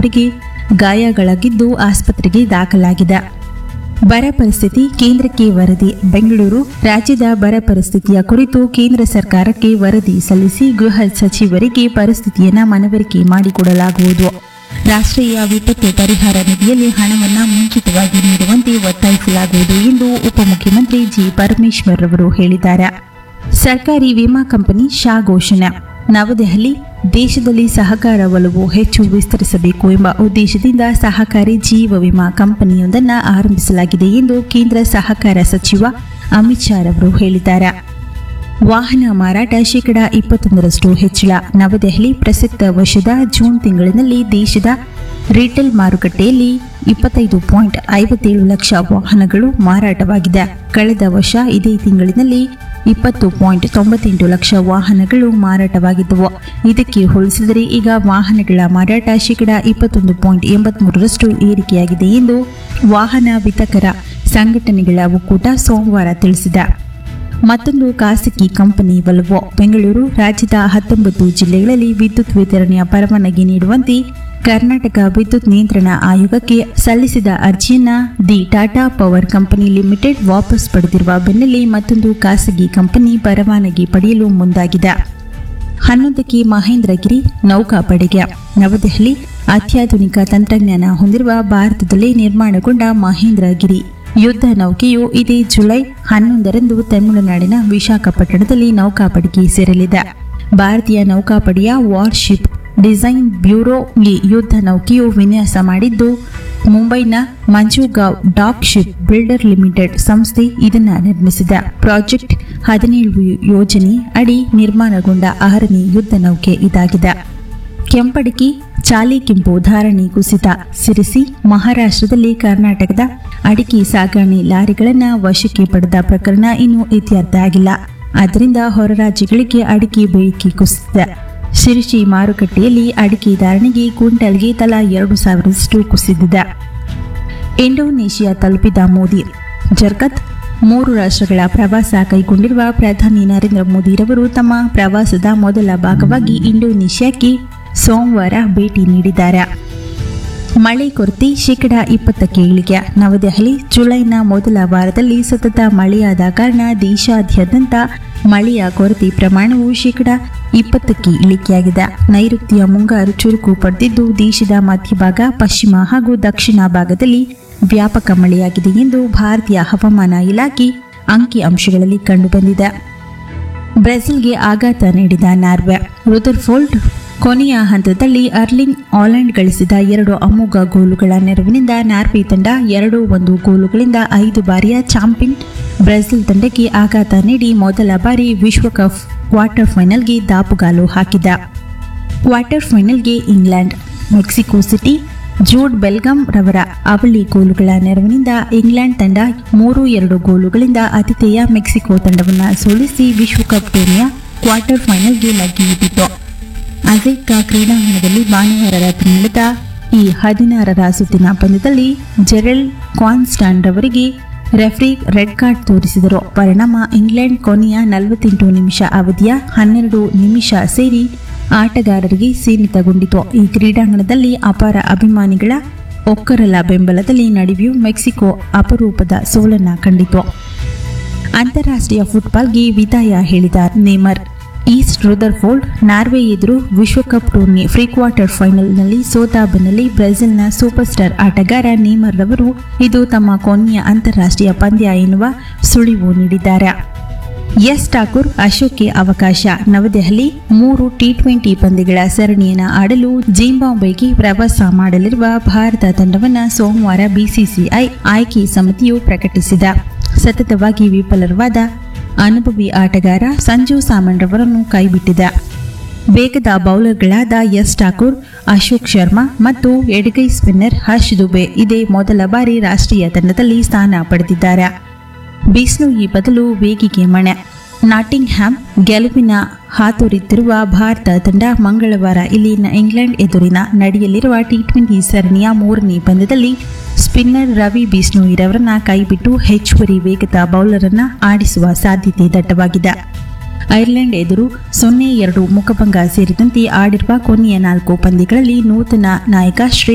ಅವರಿಗೆ ಗಾಯಗಳಾಗಿದ್ದು ಆಸ್ಪತ್ರೆಗೆ ದಾಖಲಾಗಿದೆ ಬರ ಪರಿಸ್ಥಿತಿ ಕೇಂದ್ರಕ್ಕೆ ವರದಿ ಬೆಂಗಳೂರು ರಾಜ್ಯದ ಬರ ಪರಿಸ್ಥಿತಿಯ ಕುರಿತು ಕೇಂದ್ರ ಸರ್ಕಾರಕ್ಕೆ ವರದಿ ಸಲ್ಲಿಸಿ ಗೃಹ ಸಚಿವರಿಗೆ ಪರಿಸ್ಥಿತಿಯನ್ನು ಮನವರಿಕೆ ಮಾಡಿಕೊಡಲಾಗುವುದು ರಾಷ್ಟ್ರೀಯ ವಿಪತ್ತು ಪರಿಹಾರ ನಿಧಿಯಲ್ಲಿ ಹಣವನ್ನು ಮುಂಚಿತವಾಗಿ ನೀಡುವಂತೆ ಒತ್ತಾಯಿಸಲಾಗುವುದು ಎಂದು ಉಪಮುಖ್ಯಮಂತ್ರಿ ಜಿ ಪರಮೇಶ್ವರ್ ಅವರು ಹೇಳಿದ್ದಾರೆ ಸರ್ಕಾರಿ ವಿಮಾ ಕಂಪನಿ ಶಾ ಘೋಷಣೆ ನವದೆಹಲಿ ದೇಶದಲ್ಲಿ ಸಹಕಾರ ಒಲವು ಹೆಚ್ಚು ವಿಸ್ತರಿಸಬೇಕು ಎಂಬ ಉದ್ದೇಶದಿಂದ ಸಹಕಾರಿ ಜೀವ ವಿಮಾ ಕಂಪನಿಯೊಂದನ್ನು ಆರಂಭಿಸಲಾಗಿದೆ ಎಂದು ಕೇಂದ್ರ ಸಹಕಾರ ಸಚಿವ ಅಮಿತ್ ಶಾ ರವರು ಹೇಳಿದ್ದಾರೆ ವಾಹನ ಮಾರಾಟ ಶೇಕಡ ಇಪ್ಪತ್ತೊಂದರಷ್ಟು ಹೆಚ್ಚಳ ನವದೆಹಲಿ ಪ್ರಸಕ್ತ ವರ್ಷದ ಜೂನ್ ತಿಂಗಳಿನಲ್ಲಿ ದೇಶದ ರಿಟೇಲ್ ಮಾರುಕಟ್ಟೆಯಲ್ಲಿ ಇಪ್ಪತ್ತೈದು ಪಾಯಿಂಟ್ ಐವತ್ತೇಳು ಲಕ್ಷ ವಾಹನಗಳು ಮಾರಾಟವಾಗಿದೆ ಕಳೆದ ವರ್ಷ ಇದೇ ತಿಂಗಳಿನಲ್ಲಿ ಇಪ್ಪತ್ತು ಪಾಯಿಂಟ್ ತೊಂಬತ್ತೆಂಟು ಲಕ್ಷ ವಾಹನಗಳು ಮಾರಾಟವಾಗಿದ್ದವು ಇದಕ್ಕೆ ಹೋಲಿಸಿದರೆ ಈಗ ವಾಹನಗಳ ಮಾರಾಟ ಶೇಕಡ ಇಪ್ಪತ್ತೊಂದು ಪಾಯಿಂಟ್ ಎಂಬತ್ಮೂರರಷ್ಟು ಏರಿಕೆಯಾಗಿದೆ ಎಂದು ವಾಹನ ವಿತರಕರ ಸಂಘಟನೆಗಳ ಒಕ್ಕೂಟ ಸೋಮವಾರ ತಿಳಿಸಿದೆ ಮತ್ತೊಂದು ಖಾಸಗಿ ಕಂಪನಿ ಒಲವು ಬೆಂಗಳೂರು ರಾಜ್ಯದ ಹತ್ತೊಂಬತ್ತು ಜಿಲ್ಲೆಗಳಲ್ಲಿ ವಿದ್ಯುತ್ ವಿತರಣೆಯ ಪರವಾನಗಿ ನೀಡುವಂತೆ ಕರ್ನಾಟಕ ವಿದ್ಯುತ್ ನಿಯಂತ್ರಣ ಆಯೋಗಕ್ಕೆ ಸಲ್ಲಿಸಿದ ಅರ್ಜಿಯನ್ನ the Tata power company limited ವಾಪಸ್ ಪಡೆದಿರುವ ಬೆನ್ನಲ್ಲೇ ಮತ್ತೊಂದು ಖಾಸಗಿ ಕಂಪನಿ ಪರವಾನಗಿ ಪಡೆಯಲು ಮುಂದಾಗಿದೆ ಹನ್ನೊಂದಕ್ಕೆ ಮಹೇಂದ್ರಗಿರಿ ನೌಕಾಪಡೆಗೆ ನವದೆಹಲಿ ಅತ್ಯಾಧುನಿಕ ತಂತ್ರಜ್ಞಾನ ಹೊಂದಿರುವ ಭಾರತದಲ್ಲೇ ನಿರ್ಮಾಣಗೊಂಡ ಮಹೇಂದ್ರಗಿರಿ ಯುದ್ಧ ನೌಕೆಯು ಇದೇ ಜುಲೈ ಹನ್ನೊಂದರಂದು ತಮಿಳುನಾಡಿನ ವಿಶಾಖಪಟ್ಟಣದಲ್ಲಿ ನೌಕಾಪಡೆಗೆ ಸೇರಲಿದೆ ಭಾರತೀಯ ನೌಕಾಪಡೆಯ ವಾರ್ಶಿಪ್ ಡಿಸೈನ್ ಬ್ಯೂರೋ ಈ ಯುದ್ಧ ನೌಕೆಯು ವಿನ್ಯಾಸ ಮಾಡಿದ್ದು ಮುಂಬೈನ Mazagon dock ship builder limited ಸಂಸ್ಥೆ ಇದನ್ನ ನಿರ್ಮಿಸಿದೆ ಪ್ರಾಜೆಕ್ಟ್ ಹದಿನೇಳು ಯೋಜನೆ ಅಡಿ ನಿರ್ಮಾಣಗೊಂಡ ಆರನೇ ಯುದ್ಧ ನೌಕೆ ಇದಾಗಿದೆ ಕೆಂಪಡಕಿ ಚಾಲಿ ಕೆಂಪು ಧಾರಣಿ ಕುಸಿತ ಸಿರಿಸಿ ಮಹಾರಾಷ್ಟ್ರದಲ್ಲಿ ಕರ್ನಾಟಕದ ಅಡಿಕೆ ಸಾಗಣೆ ಲಾರಿಗಳನ್ನು ವಶಕ್ಕೆ ಪಡೆದ ಪ್ರಕರಣ ಇನ್ನೂ ಇತ್ಯರ್ಥ ಆಗಿಲ್ಲ ಆದ್ದರಿಂದ ಹೊರ ರಾಜ್ಯಗಳಿಗೆ ಅಡಿಕೆ ಬೇಡಿಕೆ ಕುಸಿದಿದೆ ಶಿರಿಸಿ ಮಾರುಕಟ್ಟೆಯಲ್ಲಿ ಅಡಿಕೆ ಧಾರಣೆಗೆ ಕ್ವಿಂಟಲ್ಗೆ ತಲಾ ಎರಡು ಸಾವಿರದಷ್ಟು ಕುಸಿದಿದೆ ಇಂಡೋನೇಷಿಯಾ ತಲುಪಿದ ಮೋದಿ ಜರ್ಕತ್ ಮೂರು ರಾಷ್ಟ್ರಗಳ ಪ್ರವಾಸ ಕೈಗೊಂಡಿರುವ ಪ್ರಧಾನಿ ನರೇಂದ್ರ ಮೋದಿರವರು ತಮ್ಮ ಪ್ರವಾಸದ ಮೊದಲ ಭಾಗವಾಗಿ ಇಂಡೋನೇಷ್ಯಾಕ್ಕೆ ಸೋಮವಾರ ಭೇಟಿ ನೀಡಿದ್ದಾರೆ ಮಳೆ ಕೊರತೆ ಶೇಕಡ ಇಪ್ಪತ್ತಕ್ಕೆ ಇಳಿಕೆ ನವದೆಹಲಿ ಜುಲೈನ ಮೊದಲ ವಾರದಲ್ಲಿ ಸತತ ಮಳೆಯಾದ ಕಾರಣ ದೇಶಾದ್ಯಂತ ಮಳೆಯ ಕೊರತೆ ಪ್ರಮಾಣವು ಶೇಕಡ ಇಪ್ಪತ್ತಕ್ಕೆ ಇಳಿಕೆಯಾಗಿದೆ ನೈಋತ್ಯ ಮುಂಗಾರು ಚುರುಕು ಪಡೆದಿದ್ದು ದೇಶದ ಮಧ್ಯಭಾಗ ಪಶ್ಚಿಮ ಹಾಗೂ ದಕ್ಷಿಣ ಭಾಗದಲ್ಲಿ ವ್ಯಾಪಕ ಮಳೆಯಾಗಿದೆ ಎಂದು ಭಾರತೀಯ ಹವಾಮಾನ ಇಲಾಖೆ ಅಂಕಿ ಅಂಶಗಳಲ್ಲಿ ಕಂಡುಬಂದಿದೆ ಬ್ರೆಜಿಲ್ಗೆ ಆಘಾತ ನೀಡಿದ ನಾರ್ವೆ ರುದರ್ಫೋಲ್ಡ್ ಕೊನೆಯ ಹಂತದಲ್ಲಿ ಅರ್ಲಿಂಗ್ ಆಲೆಂಡ್ ಗಳಿಸಿದ ಎರಡು ಅಮೋಘ ಗೋಲುಗಳ ನೆರವಿನಿಂದ ನಾರ್ವೆ ತಂಡ ಎರಡು ಒಂದು ಗೋಲುಗಳಿಂದ ಐದು ಬಾರಿಯ ಚಾಂಪಿಯನ್ ಬ್ರೆಜಿಲ್ ತಂಡಕ್ಕೆ ಆಘಾತ ನೀಡಿ ಮೊದಲ ಬಾರಿ ವಿಶ್ವಕಪ್ ಕ್ವಾರ್ಟರ್ ಫೈನಲ್ಗೆ ದಾಪುಗಾಲು ಹಾಕಿದ ಕ್ವಾರ್ಟರ್ ಫೈನಲ್ಗೆ England Mexico city Jude Bellingham ರವರ ಅವಳಿ ಗೋಲುಗಳ ನೆರವಿನಿಂದ ಇಂಗ್ಲೆಂಡ್ ತಂಡ ಮೂರು ಎರಡು ಗೋಲುಗಳಿಂದ ಆತಿಥೇಯ ಮೆಕ್ಸಿಕೋ ತಂಡವನ್ನು ಸೋಲಿಸಿ ವಿಶ್ವಕಪ್ ಟೂರ್ನಿಯ ಕ್ವಾರ್ಟರ್ ಫೈನಲ್ಗೆ ಲಗ್ಗೆಯಿಟ್ಟಿತು ಅಜೇಕಾ ಕ್ರೀಡಾಂಗಣದಲ್ಲಿ ಭಾನುವಾರ ರಾತ್ರಿ ನಡೆದ ಈ ಹದಿನಾರರ ಸುತ್ತಿನ ಪಂದ್ಯದಲ್ಲಿ ಜೆರೆಲ್ ಕಾನ್ಸ್ಟಾನ್ ರವರಿಗೆ ರೆಫ್ರಿ ರೆಡ್ ಕಾರ್ಡ್ ತೋರಿಸಿದರು ಪರಿಣಾಮ ಇಂಗ್ಲೆಂಡ್ ಕೊನೆಯ ನಲವತ್ತೆಂಟು ನಿಮಿಷ ಅವಧಿಯ ಹನ್ನೆರಡು ನಿಮಿಷ ಸೇರಿ ಆಟಗಾರರಿಗೆ ಸೀಮಿತಗೊಂಡಿತು ಈ ಕ್ರೀಡಾಂಗಣದಲ್ಲಿ ಅಪಾರ ಅಭಿಮಾನಿಗಳ ಒಕ್ಕರಲ ಬೆಂಬಲದಲ್ಲಿ ನಡೆಯೂ ಮೆಕ್ಸಿಕೋ ಅಪರೂಪದ ಸೋಲನ್ನ ಕಂಡಿತು ಅಂತಾರಾಷ್ಟ್ರೀಯ ಫುಟ್ಬಾಲ್ಗೆ ವಿದಾಯ ಹೇಳಿದ ನೇಮರ್ ಈಸ್ಟ್ ರುದರ್ಫೋಲ್ಡ್ ನಾರ್ವೆ ಎದುರು ವಿಶ್ವಕಪ್ ಟೂರ್ನಿ ಪ್ರೀ ಕ್ವಾರ್ಟರ್ ಫೈನಲ್ನಲ್ಲಿ ಸೋತ ಬೆನ್ನಲ್ಲೇ ಬ್ರೆಜಿಲ್ನ ಸೂಪರ್ ಸ್ಟಾರ್ ಆಟಗಾರ ನೇಮರ್ ರವರು ಇದು ತಮ್ಮ ಕೊನೆಯ ಅಂತಾರಾಷ್ಟ್ರೀಯ ಪಂದ್ಯ ಎನ್ನುವ ಸುಳಿವು ನೀಡಿದ್ದಾರೆ ಎಸ್ ಠಾಕೂರ್ ಅಶೋಕ್ಗೆ ಅವಕಾಶ ನವದೆಹಲಿ ಮೂರು ಟಿ ಟ್ವೆಂಟಿ ಪಂದ್ಯಗಳ ಸರಣಿಯನ್ನು ಆಡಲು ಜಿಂಬಾಬ್ವೆಗೆ ಪ್ರವಾಸ ಮಾಡಲಿರುವ ಭಾರತ ತಂಡವನ್ನು ಸೋಮವಾರ ಬಿಸಿಸಿಐ ಆಯ್ಕೆ ಸಮಿತಿಯು ಪ್ರಕಟಿಸಿದ ಸತತವಾಗಿ ವಿಫಲವಾದ ಅನುಭವಿ ಆಟಗಾರ ಸಂಜು ಸಾಮನ್ ರವರನ್ನು ಕೈಬಿಟ್ಟಿದೆ ವೇಗದ ಬೌಲರ್ಗಳಾದ ಎಸ್ ಠಾಕೂರ್ ಅಶೋಕ್ ಶರ್ಮಾ ಮತ್ತು ಎಡಗೈ ಸ್ಪಿನ್ನರ್ ಹರ್ಷ್ ದುಬೆ ಇದೇ ಮೊದಲ ಬಾರಿ ರಾಷ್ಟ್ರೀಯ ತಂಡದಲ್ಲಿ ಸ್ಥಾನ ಪಡೆದಿದ್ದಾರೆ ಬಿಸ್ಲೋಯಿ ಬದಲು ವೇಗಿಗೆ ಮಣೆ ನಾಟಿಂಗ್ ಹ್ಯಾಮ್ ಗೆಲುವಿನ ಹಾತೊರೆಯುತ್ತಿರುವ ಭಾರತ ತಂಡ ಮಂಗಳವಾರ ಇಲ್ಲಿನ ಇಂಗ್ಲೆಂಡ್ ಎದುರಿನ ನಡೆಯಲಿರುವ ಟಿ ಟ್ವೆಂಟಿ ಸರಣಿಯ ಮೂರನೇ ಪಂದ್ಯದಲ್ಲಿ ಸ್ಪಿನ್ನರ್ ರವಿ ಬಿಸ್ನೋಯಿರವರನ್ನ ಕೈಬಿಟ್ಟು ಹೆಚ್ಚುವರಿ ವೇಗದ ಬೌಲರನ್ನ ಆಡಿಸುವ ಸಾಧ್ಯತೆ ದಟ್ಟವಾಗಿದೆ ಐರ್ಲೆಂಡ್ ಎದುರು ಸೊನ್ನೆ ಎರಡು ಮುಖಭಂಗ ಸೇರಿದಂತೆ ಆಡಿರುವ ಕೊನೆಯ ನಾಲ್ಕು ಪಂದ್ಯಗಳಲ್ಲಿ ನೂತನ ನಾಯಕ ಶ್ರೀ